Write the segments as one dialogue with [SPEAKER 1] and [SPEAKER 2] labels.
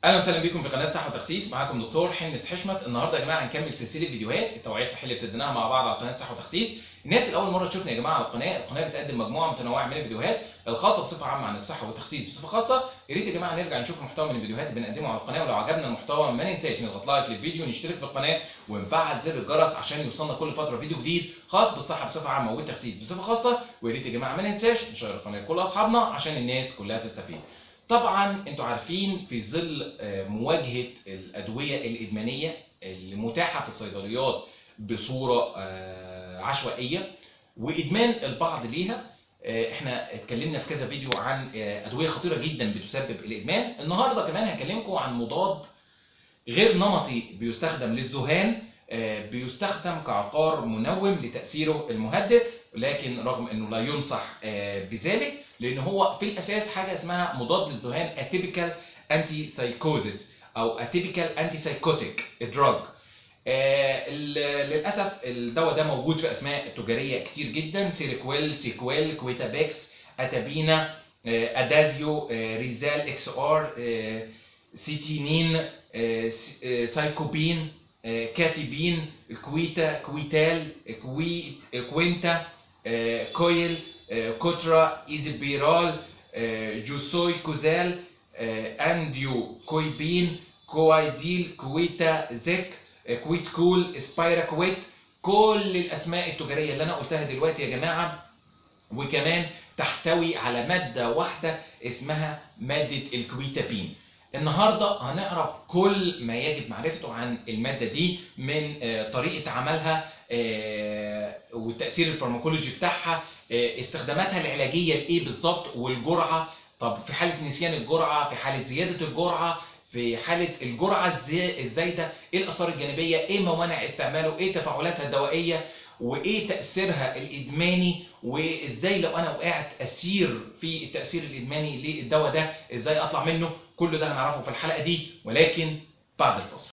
[SPEAKER 1] اهلا وسهلا بكم في قناه صحه وتخسيس معاكم دكتور حنس حشمت النهارده يا جماعه هنكمل سلسله فيديوهات التوعيه الصحيه اللي ابتديناها مع بعض على قناه صحه وتخسيس الناس اللي اول مره تشوفنا يا جماعه على القناه القناه بتقدم مجموعه متنوعه من الفيديوهات الخاصه بصفه عامه عن الصحه والتخسيس بصفه خاصه يا ريت يا جماعه نرجع نشوف المحتوى من الفيديوهات اللي بنقدمه على القناه ولو عجبنا المحتوى ما ننساش نضغط لايك للفيديو نشترك في القناه ونفعل زر الجرس عشان يوصلنا كل فتره فيديو جديد خاص بالصحه بصفه عامه والتخسيس بصفه خاصه ويا ريت يا جماعه ما ننساش نشير القناه لكل اصحابنا عشان الناس كلها تستفيد طبعا انتوا عارفين في ظل مواجهه الادويه الادمانيه المتاحه في الصيدليات بصوره عشوائيه وادمان البعض ليها احنا اتكلمنا في كذا فيديو عن ادويه خطيره جدا بتسبب الادمان النهارده كمان هكلمكم عن مضاد غير نمطي بيستخدم للذهان بيستخدم كعقار منوم لتاثيره المهدئ لكن رغم انه لا ينصح بذلك لان هو في الاساس حاجه اسمها مضاد للذهان اتيبيكال انتي سايكوزيس او اتيبيكال انتي سايكوتيك دراج للاسف الدواء ده موجود في اسماء تجاريه كتير جدا سيريكويل سيكويل كويتابيكس اتابينا ادازيو ريزال اكس ار سيتينين سايكوبين كاتيبين كويتا كويتال كوي كوينتا كويل كوترا ايزيبيرال جوسوي كوزال انديو كويبين كوايديل كويتا زيك كويت كول سبايرا كويت كل الاسماء التجاريه اللي انا قلتها دلوقتي يا جماعه وكمان تحتوي على ماده واحده اسمها ماده الكويتابين النهارده هنعرف كل ما يجب معرفته عن الماده دي من طريقه عملها والتاثير الفارماكولوجي بتاعها استخداماتها العلاجيه لايه بالظبط والجرعه طب في حاله نسيان الجرعه في حاله زياده الجرعه في حاله الجرعه الزايده ايه الاثار الجانبيه ايه موانع استعماله ايه تفاعلاتها الدوائيه وايه تاثيرها الادماني وازاي لو انا وقعت اسير في التاثير الادماني للدواء ده ازاي اطلع منه كل ده هنعرفه في الحلقه دي ولكن بعد الفاصل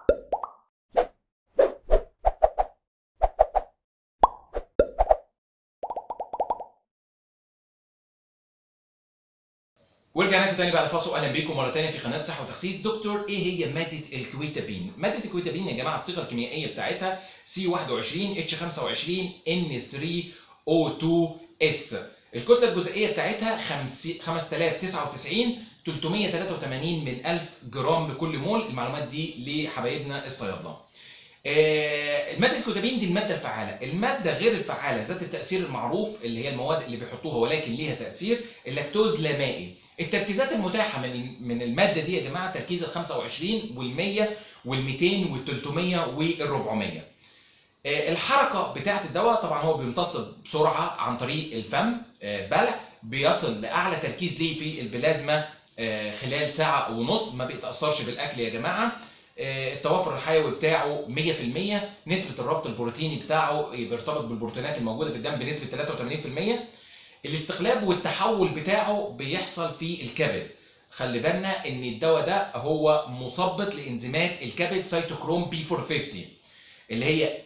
[SPEAKER 1] ورجعنا لكم تاني بعد الفاصل واهلا بيكم مره تانيه في قناه صحه وتخسيس دكتور ايه هي ماده الكويتابين ماده الكويتابين يا جماعه الصيغه الكيميائيه بتاعتها سي 21 اتش 25 ان 3 او 2 اس الكتله الجزيئيه بتاعتها 5099 383 من 1000 جرام لكل مول المعلومات دي لحبايبنا الصيادله المادة الكوتابين دي المادة الفعالة، المادة غير الفعالة ذات التأثير المعروف اللي هي المواد اللي بيحطوها ولكن ليها تأثير اللاكتوز لا مائي. التركيزات المتاحة من من المادة دي يا جماعة تركيز ال 25 وال 100 وال 200 وال 300 وال 400. الحركة بتاعة الدواء طبعا هو بيمتص بسرعة عن طريق الفم بلع بيصل لأعلى تركيز ليه في البلازما خلال ساعة ونص ما بيتأثرش بالأكل يا جماعة التوافر الحيوي بتاعه 100% نسبة الربط البروتيني بتاعه بيرتبط بالبروتينات الموجودة في الدم بنسبة 83% الاستقلاب والتحول بتاعه بيحصل في الكبد خلي بالنا ان الدواء ده هو مثبط لانزيمات الكبد سيتوكروم بي 450 اللي هي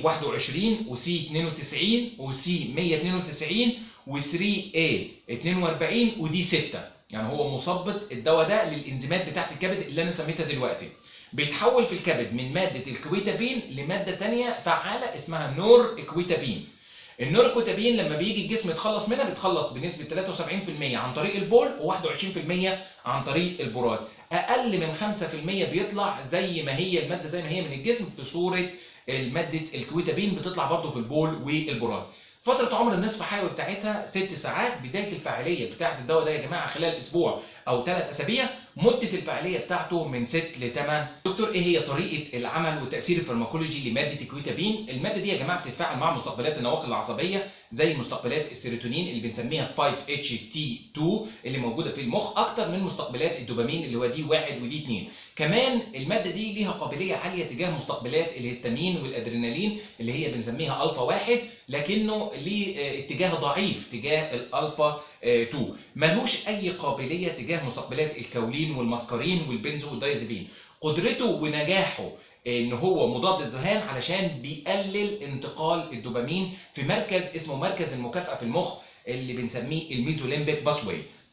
[SPEAKER 1] A21 وسي 92 وسي 192 و3 A 42 ودي 6 يعني هو مثبط الدواء ده للانزيمات بتاعت الكبد اللي انا سميتها دلوقتي بيتحول في الكبد من ماده الكويتابين لماده ثانيه فعاله اسمها نور اكويتابين النور اكويتابين لما بيجي الجسم يتخلص منها بيتخلص بنسبه 73% عن طريق البول و21% عن طريق البراز اقل من 5% بيطلع زي ما هي الماده زي ما هي من الجسم في صوره الماده الكويتابين بتطلع برضه في البول والبراز فترة عمر النصف حيوي بتاعتها ست ساعات بداية الفاعلية بتاعت الدواء ده يا جماعة خلال أسبوع أو ثلاث أسابيع مدة الفاعلية بتاعته من 6 ل 8 دكتور إيه هي طريقة العمل والتأثير الفارماكولوجي لمادة الكويتابين؟ المادة دي يا جماعة بتتفاعل مع مستقبلات النواقل العصبية زي مستقبلات السيروتونين اللي بنسميها 5-HT2 اللي موجودة في المخ أكتر من مستقبلات الدوبامين اللي هو دي 1 ودي 2 كمان المادة دي ليها قابلية عالية تجاه مستقبلات الهستامين والأدرينالين اللي هي بنسميها ألفا واحد لكنه ليه اتجاه ضعيف تجاه الألفا 2 ملوش أي قابلية تجاه مستقبلات الكولين والمسكرين والبنزو والدايزابين قدرته ونجاحه ان هو مضاد الذهان علشان بيقلل انتقال الدوبامين في مركز اسمه مركز المكافاه في المخ اللي بنسميه الميزوليمبيك باسواي طيب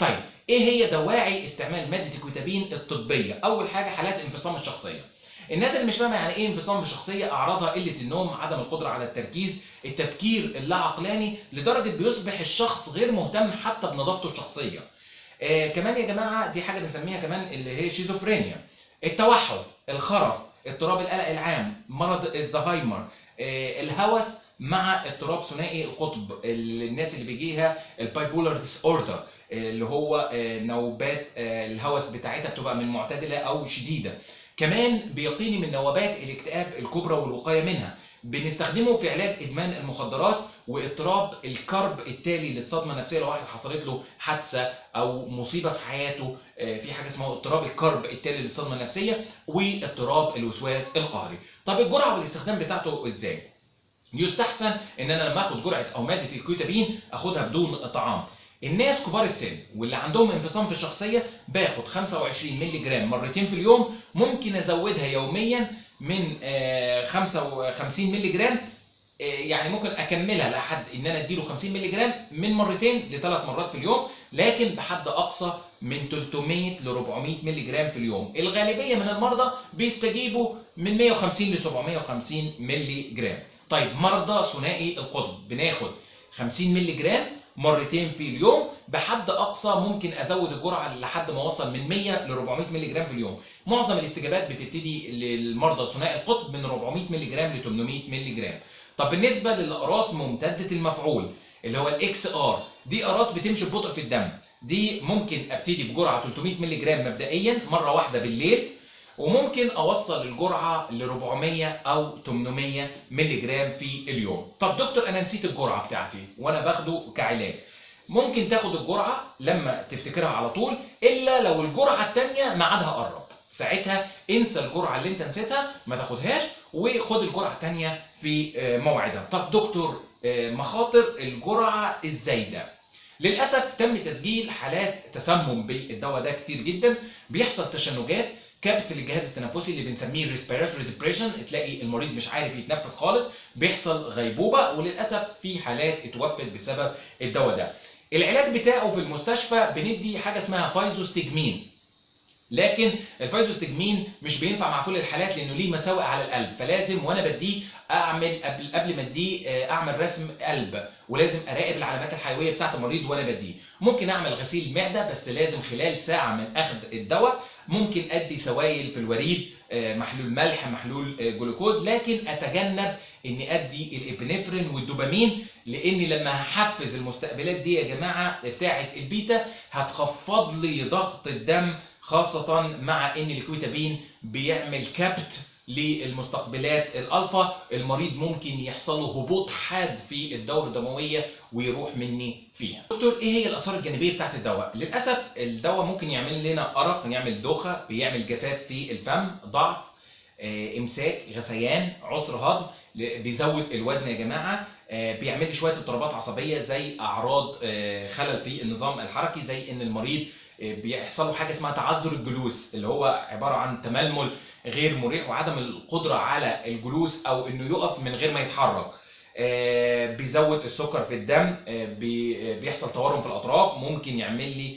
[SPEAKER 1] ايه هي دواعي استعمال ماده الكويتابين الطبيه اول حاجه حالات انفصام الشخصيه الناس اللي مش فاهمه يعني ايه انفصام الشخصيه اعراضها قله النوم عدم القدره على التركيز التفكير اللا عقلاني لدرجه بيصبح الشخص غير مهتم حتى بنظافته الشخصيه آه كمان يا جماعه دي حاجه بنسميها كمان اللي هي شيزوفرينيا التوحد الخرف اضطراب القلق العام مرض الزهايمر آه الهوس مع اضطراب ثنائي القطب الناس اللي بيجيها البايبولار ديس اوردر اللي هو آه نوبات آه الهوس بتاعتها بتبقى من معتدله او شديده كمان بيقيني من نوبات الاكتئاب الكبرى والوقايه منها بنستخدمه في علاج ادمان المخدرات واضطراب الكرب التالي للصدمه النفسيه لو واحد حصلت له حادثه او مصيبه في حياته في حاجه اسمها اضطراب الكرب التالي للصدمه النفسيه واضطراب الوسواس القهري طب الجرعه والاستخدام بتاعته ازاي يستحسن ان انا لما اخد جرعه او ماده الكويتابين اخدها بدون طعام الناس كبار السن واللي عندهم انفصام في الشخصيه باخد 25 مللي جرام مرتين في اليوم ممكن ازودها يوميا من 55 مللي جرام يعني ممكن اكملها لحد ان انا اديله 50 مللي جرام من مرتين لثلاث مرات في اليوم لكن بحد اقصى من 300 ل 400 مللي جرام في اليوم الغالبيه من المرضى بيستجيبوا من 150 ل 750 مللي جرام طيب مرضى ثنائي القطب بناخد 50 مللي جرام مرتين في اليوم بحد اقصى ممكن ازود الجرعه لحد ما اوصل من 100 ل 400 مللي جرام في اليوم معظم الاستجابات بتبتدي للمرضى ثنائي القطب من 400 مللي جرام ل 800 مللي جرام طب بالنسبه للاقراص ممتده المفعول اللي هو الاكس ار دي اقراص بتمشي ببطء في الدم دي ممكن ابتدي بجرعه 300 مللي جرام مبدئيا مره واحده بالليل وممكن اوصل الجرعه ل 400 او 800 مللي جرام في اليوم طب دكتور انا نسيت الجرعه بتاعتي وانا باخده كعلاج ممكن تاخد الجرعه لما تفتكرها على طول الا لو الجرعه الثانيه ميعادها قرب ساعتها انسى الجرعه اللي انت نسيتها ما تاخدهاش وخد الجرعه الثانيه في موعدها طب دكتور مخاطر الجرعه الزايده للاسف تم تسجيل حالات تسمم بالدواء ده كتير جدا بيحصل تشنجات كبت للجهاز التنفسي اللي بنسميه ريسبيراتوري ديبريشن تلاقي المريض مش عارف يتنفس خالص بيحصل غيبوبه وللاسف في حالات اتوفت بسبب الدواء ده العلاج بتاعه في المستشفى بندي حاجه اسمها فايزوستجمين لكن الفايزوستجمين مش بينفع مع كل الحالات لانه ليه مساوئ على القلب فلازم وانا بديه اعمل قبل قبل ما اديه اعمل رسم قلب ولازم اراقب العلامات الحيويه بتاعه المريض وانا بديه ممكن اعمل غسيل معده بس لازم خلال ساعه من اخذ الدواء ممكن ادي سوائل في الوريد محلول ملح محلول جلوكوز لكن اتجنب اني ادي الابنفرين والدوبامين لاني لما هحفز المستقبلات دي يا جماعه بتاعه البيتا هتخفض لي ضغط الدم خاصه مع ان الكويتابين بيعمل كبت للمستقبلات الالفا المريض ممكن يحصل له هبوط حاد في الدوره الدمويه ويروح مني فيها دكتور ايه هي الاثار الجانبيه بتاعت الدواء للاسف الدواء ممكن يعمل لنا ارق يعمل دوخه بيعمل جفاف في الفم ضعف امساك غثيان عسر هضم بيزود الوزن يا جماعه بيعمل لي شويه اضطرابات عصبيه زي اعراض خلل في النظام الحركي زي ان المريض بيحصل له حاجه اسمها تعذر الجلوس اللي هو عباره عن تململ غير مريح وعدم القدره على الجلوس او انه يقف من غير ما يتحرك بيزود السكر في الدم بيحصل تورم في الاطراف ممكن يعمل لي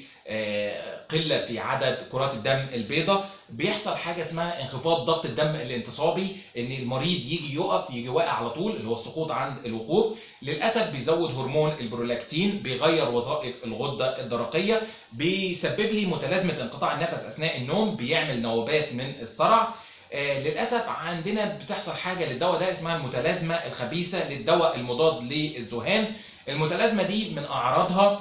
[SPEAKER 1] قله في عدد كرات الدم البيضاء بيحصل حاجه اسمها انخفاض ضغط الدم الانتصابي ان المريض يجي يقف يجي واقع على طول اللي هو السقوط عند الوقوف للاسف بيزود هرمون البرولاكتين بيغير وظائف الغده الدرقيه بيسبب لي متلازمه انقطاع النفس اثناء النوم بيعمل نوبات من الصرع آه للاسف عندنا بتحصل حاجه للدواء ده اسمها المتلازمه الخبيثه للدواء المضاد للذهان المتلازمه دي من اعراضها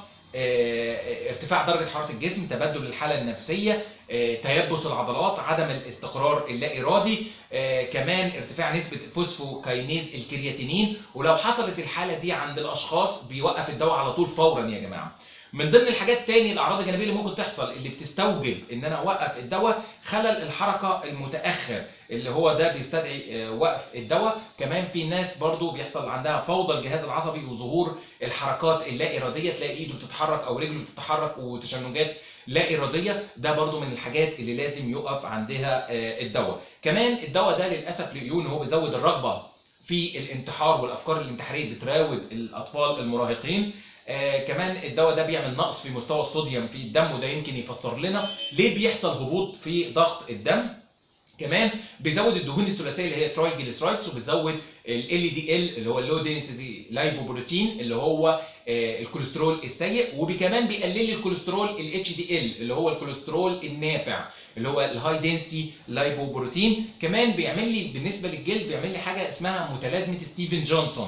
[SPEAKER 1] آه ارتفاع درجه حراره الجسم تبدل الحاله النفسيه آه تيبس العضلات عدم الاستقرار اللا ارادي كمان ارتفاع نسبه فوسفوكاينيز الكرياتينين ولو حصلت الحاله دي عند الاشخاص بيوقف الدواء على طول فورا يا جماعه من ضمن الحاجات تاني الاعراض الجانبيه اللي ممكن تحصل اللي بتستوجب ان انا اوقف الدواء خلل الحركه المتاخر اللي هو ده بيستدعي وقف الدواء كمان في ناس برضو بيحصل عندها فوضى الجهاز العصبي وظهور الحركات اللا اراديه تلاقي ايده بتتحرك او رجله بتتحرك وتشنجات لا اراديه ده برضو من الحاجات اللي لازم يقف عندها الدواء كمان الدواء ده للاسف لقيوه ان هو بيزود الرغبه في الانتحار والافكار الانتحاريه بتراود الاطفال المراهقين آه كمان الدواء ده بيعمل نقص في مستوى الصوديوم في الدم وده يمكن يفسر لنا ليه بيحصل هبوط في ضغط الدم كمان بيزود الدهون الثلاثيه اللي هي ترايجليسرايدز وبيزود ال دي ال اللي هو اللو دينسيتي لايبوبروتين اللي هو آه، الكوليسترول السيء وكمان بيقلل لي الكوليسترول الاتش دي ال اللي هو الكوليسترول النافع اللي هو الهاي دينسيتي لايبوبروتين كمان بيعمل لي بالنسبه للجلد بيعمل لي حاجه اسمها متلازمه ستيفن جونسون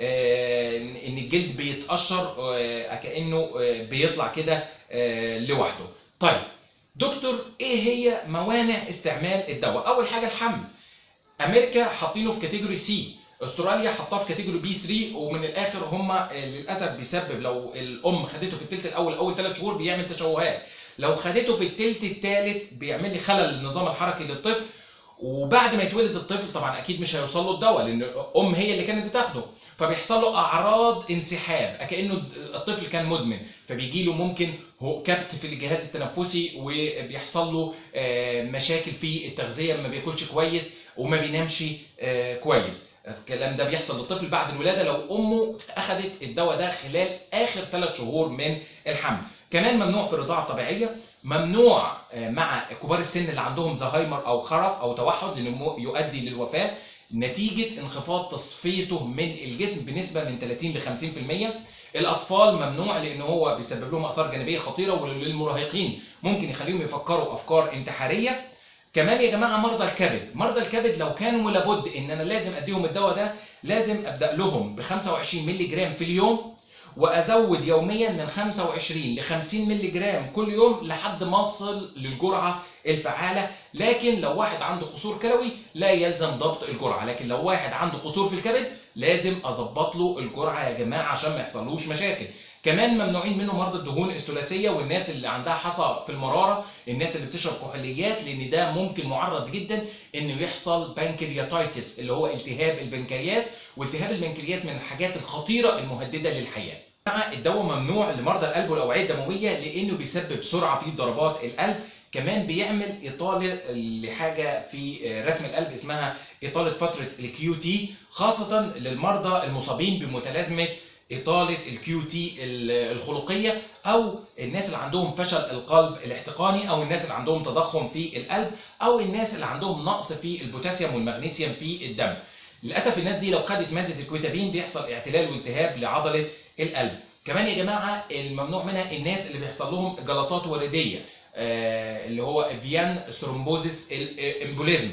[SPEAKER 1] آه، ان الجلد بيتقشر آه، كانه آه، بيطلع كده آه، لوحده طيب دكتور ايه هي موانع استعمال الدواء اول حاجه الحمل امريكا حاطينه في كاتيجوري سي استراليا حطاه في كاتيجوري بي 3 ومن الاخر هم للاسف بيسبب لو الام خدته في الثلث الاول اول ثلاث شهور بيعمل تشوهات لو خدته في الثلث الثالث بيعمل لي خلل للنظام الحركي للطفل وبعد ما يتولد الطفل طبعا اكيد مش هيوصل له الدواء لان الام هي اللي كانت بتاخده فبيحصل له اعراض انسحاب كانه الطفل كان مدمن فبيجي له ممكن هو كبت في الجهاز التنفسي وبيحصل له آه، مشاكل في التغذيه ما بياكلش كويس وما بينامش آه، كويس الكلام ده بيحصل للطفل بعد الولاده لو امه اخذت الدواء ده خلال اخر ثلاث شهور من الحمل كمان ممنوع في الرضاعه الطبيعيه ممنوع آه، مع كبار السن اللي عندهم زهايمر او خرف او توحد لانه مو- يؤدي للوفاه نتيجه انخفاض تصفيته من الجسم بنسبه من 30 ل 50% الاطفال ممنوع لان هو بيسبب لهم اثار جانبيه خطيره وللمراهقين ممكن يخليهم يفكروا افكار انتحاريه كمان يا جماعه مرضى الكبد مرضى الكبد لو كانوا لابد ان انا لازم اديهم الدواء ده لازم ابدا لهم ب 25 مللي جرام في اليوم وازود يوميا من 25 ل 50 مللي جرام كل يوم لحد ما اوصل للجرعه الفعاله لكن لو واحد عنده قصور كلوي لا يلزم ضبط الجرعه لكن لو واحد عنده قصور في الكبد لازم اظبط له الجرعه يا جماعه عشان ما يحصلوش مشاكل كمان ممنوعين منه مرضى الدهون الثلاثيه والناس اللي عندها حصى في المراره الناس اللي بتشرب كحوليات لان ده ممكن معرض جدا انه يحصل بانكرياتايتس اللي هو التهاب البنكرياس والتهاب البنكرياس من الحاجات الخطيره المهدده للحياه مع الدواء ممنوع لمرضى القلب والاوعيه الدمويه لانه بيسبب سرعه في ضربات القلب كمان بيعمل اطاله لحاجه في رسم القلب اسمها اطاله فتره الكيو تي خاصه للمرضى المصابين بمتلازمه اطاله الكيو تي الخلقيه او الناس اللي عندهم فشل القلب الاحتقاني او الناس اللي عندهم تضخم في القلب او الناس اللي عندهم نقص في البوتاسيوم والمغنيسيوم في الدم للاسف الناس دي لو خدت ماده الكويتابين بيحصل اعتلال والتهاب لعضله القلب كمان يا جماعه الممنوع منها الناس اللي بيحصل لهم جلطات ورديه آه، اللي هو فيان ثرومبوزيس امبوليزم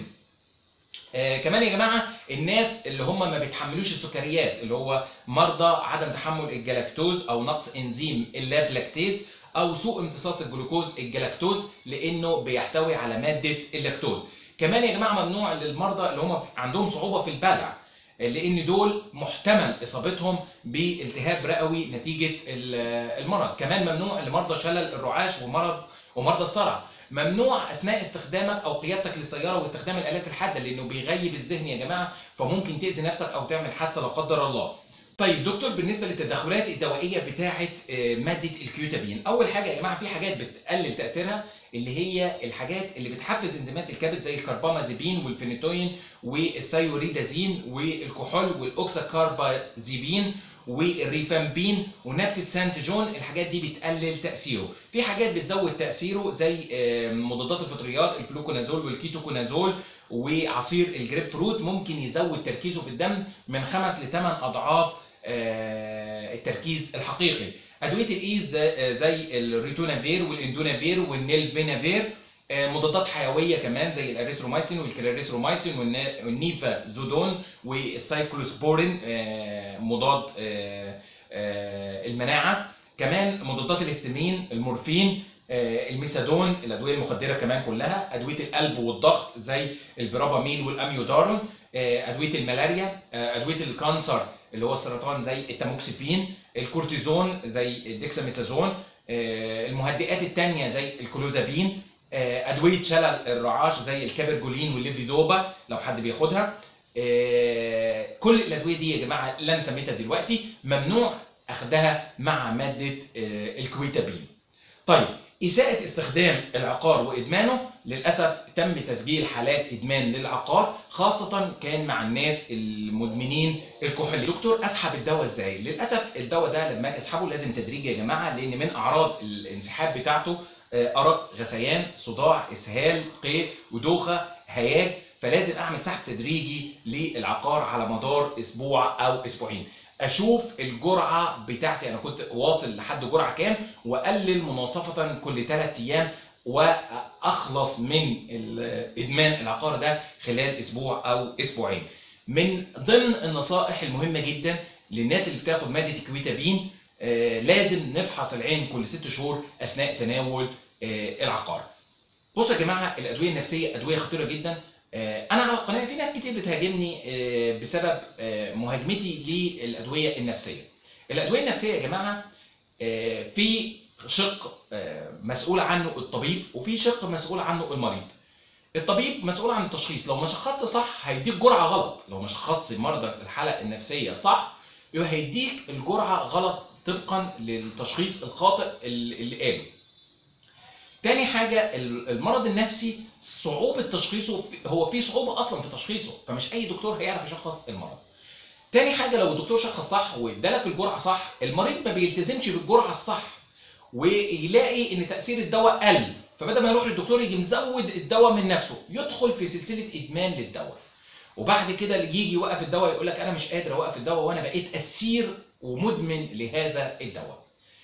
[SPEAKER 1] آه كمان يا جماعه الناس اللي هم ما بيتحملوش السكريات اللي هو مرضى عدم تحمل الجلاكتوز او نقص انزيم اللابلاكتيز او سوء امتصاص الجلوكوز الجلاكتوز لانه بيحتوي على ماده اللاكتوز كمان يا جماعه ممنوع للمرضى اللي هم عندهم صعوبه في البلع لان دول محتمل اصابتهم بالتهاب رئوي نتيجه ال- المرض كمان ممنوع لمرضى شلل الرعاش ومرض ومرضى الصرع ممنوع اثناء استخدامك او قيادتك للسياره واستخدام الالات الحاده لانه بيغيب الذهن يا جماعه فممكن تاذي نفسك او تعمل حادثه لا قدر الله طيب دكتور بالنسبه للتدخلات الدوائيه بتاعه آه، ماده الكيوتابين اول حاجه يا جماعه في حاجات بتقلل تاثيرها اللي هي الحاجات اللي بتحفز انزيمات الكبد زي الكربامازيبين والفينيتوين والسيوريدازين والكحول والاوكساكاربازيبين والريفامبين ونبتة سانت جون الحاجات دي بتقلل تأثيره في حاجات بتزود تأثيره زي آه، مضادات الفطريات الفلوكونازول والكيتوكونازول وعصير الجريب فروت ممكن يزود تركيزه في الدم من خمس لثمان أضعاف آه، التركيز الحقيقي أدوية الإيز زي- زي الريتونافير والإندونافير والنيلفينافير آه، مضادات حيويه كمان زي الاريثرومايسين والكلاريثرومايسين والنا- والنيفازودون والسايكلوسبورين آه، مضاد آه، آه، المناعه كمان مضادات الاستامين المورفين آه، الميثادون الادويه المخدره كمان كلها ادويه القلب والضغط زي الفيرابامين والاميودارون آه، ادويه الملاريا آه، ادويه الكانسر اللي هو السرطان زي التاموكسيفين الكورتيزون زي الديكساميثازون آه، المهدئات التانية زي الكلوزابين آه، ادويه شلل الرعاش زي الكابرجولين والليفيدوبا لو حد بياخدها آه، كل الادويه دي يا جماعه اللي انا سميتها دلوقتي ممنوع اخدها مع ماده آه، الكويتابين طيب إساءة استخدام العقار وإدمانه للأسف تم تسجيل حالات إدمان للعقار خاصة كان مع الناس المدمنين الكحول دكتور أسحب الدواء إزاي؟ للأسف الدواء ده لما أجي أسحبه لازم تدريجي يا جماعة لأن من أعراض الانسحاب بتاعته آه، أرق غثيان صداع إسهال قيء ودوخة هياج فلازم أعمل سحب تدريجي للعقار على مدار أسبوع أو أسبوعين اشوف الجرعه بتاعتي انا كنت واصل لحد جرعه كام واقلل مناصفه كل 3 ايام واخلص من ال- ادمان العقار ده خلال اسبوع او اسبوعين من ضمن النصائح المهمه جدا للناس اللي بتاخد ماده الكويتابين آه، لازم نفحص العين كل ست شهور اثناء تناول آه، العقار بصوا يا جماعه الادويه النفسيه ادويه خطيره جدا آه، انا على القناه في ناس كتير بتهاجمني آه، بسبب آه، مهاجمتي للادويه النفسيه الادويه النفسيه يا جماعه آه، في شق آه، مسؤول عنه الطبيب وفي شق مسؤول عنه المريض الطبيب مسؤول عن التشخيص لو ما شخصش صح هيديك جرعه غلط لو ما شخصش مرضى الحاله النفسيه صح يبقى هيديك الجرعه غلط طبقا للتشخيص الخاطئ اللي اللي قاله تاني حاجة ال- المرض النفسي صعوبة تشخيصه هو في صعوبة أصلا في تشخيصه فمش أي دكتور هيعرف يشخص المرض. تاني حاجة لو الدكتور شخص صح وادالك الجرعة صح المريض ما بيلتزمش بالجرعة الصح ويلاقي إن تأثير الدواء قل فبدل ما يروح للدكتور يجي مزود الدواء من نفسه يدخل في سلسلة إدمان للدواء. وبعد كده يجي يوقف الدواء يقول لك أنا مش قادر أوقف الدواء وأنا بقيت أسير ومدمن لهذا الدواء.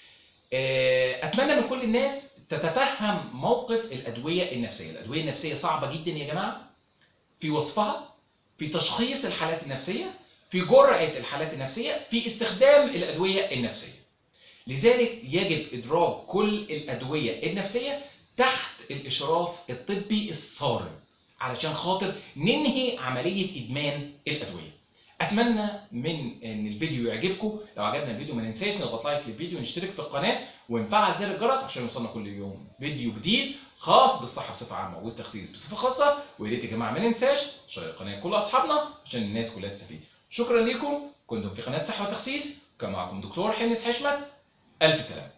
[SPEAKER 1] آه، اتمنى من كل الناس تتفهم موقف الادويه النفسيه، الادويه النفسيه صعبه جدا يا جماعه في وصفها، في تشخيص الحالات النفسيه، في جرعه الحالات النفسيه، في استخدام الادويه النفسيه. لذلك يجب ادراج كل الادويه النفسيه تحت الاشراف الطبي الصارم علشان خاطر ننهي عمليه ادمان الادويه. اتمنى من ان الفيديو يعجبكم لو عجبنا الفيديو ما ننساش نضغط لايك للفيديو ونشترك في القناه ونفعل زر الجرس عشان يوصلنا كل يوم فيديو جديد خاص بالصحه بصفه عامه والتخسيس بصفه خاصه ويا ريت يا جماعه ما ننساش شير القناه لكل اصحابنا عشان الناس كلها تستفيد شكرا لكم كنتم في قناه صحه وتخسيس كان معكم دكتور حمص حشمت الف سلامه